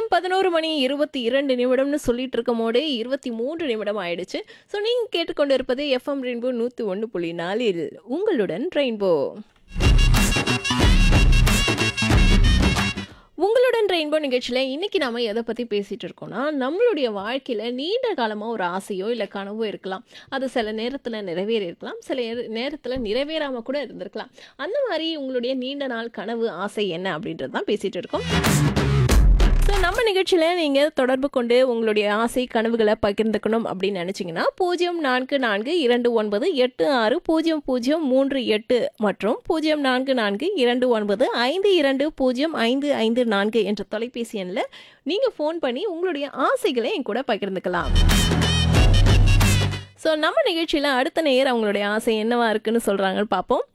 நேரம் பதினோரு மணி இருபத்தி இரண்டு நிமிடம்னு சொல்லிட்டு இருக்கும் போதே இருபத்தி மூன்று நிமிடம் ஆயிடுச்சு ஸோ நீங்கள் கேட்டுக்கொண்டு இருப்பது எஃப்எம் ரெயின்போ நூற்றி ஒன்று புள்ளி நாலில் உங்களுடன் ரெயின்போ உங்களுடன் ரெயின்போ நிகழ்ச்சியில் இன்னைக்கு நாம எதை பற்றி பேசிகிட்டு இருக்கோம்னா நம்மளுடைய வாழ்க்கையில் நீண்ட காலமாக ஒரு ஆசையோ இல்லை கனவோ இருக்கலாம் அது சில நேரத்தில் நிறைவேறி இருக்கலாம் சில நேரத்தில் நிறைவேறாமல் கூட இருந்திருக்கலாம் அந்த மாதிரி உங்களுடைய நீண்ட நாள் கனவு ஆசை என்ன அப்படின்றது தான் பேசிகிட்டு இருக்கோம் ஸோ நம்ம நிகழ்ச்சியில் நீங்கள் தொடர்பு கொண்டு உங்களுடைய ஆசை கனவுகளை பகிர்ந்துக்கணும் அப்படின்னு நினச்சிங்கன்னா பூஜ்ஜியம் நான்கு நான்கு இரண்டு ஒன்பது எட்டு ஆறு பூஜ்ஜியம் பூஜ்ஜியம் மூன்று எட்டு மற்றும் பூஜ்ஜியம் நான்கு நான்கு இரண்டு ஒன்பது ஐந்து இரண்டு பூஜ்ஜியம் ஐந்து ஐந்து நான்கு என்ற தொலைபேசி எண்ணில் நீங்கள் ஃபோன் பண்ணி உங்களுடைய ஆசைகளை என் கூட பகிர்ந்துக்கலாம் ஸோ நம்ம நிகழ்ச்சியில் அடுத்த நேர் அவங்களுடைய ஆசை என்னவா இருக்குன்னு சொல்கிறாங்கன்னு பார்ப்போம்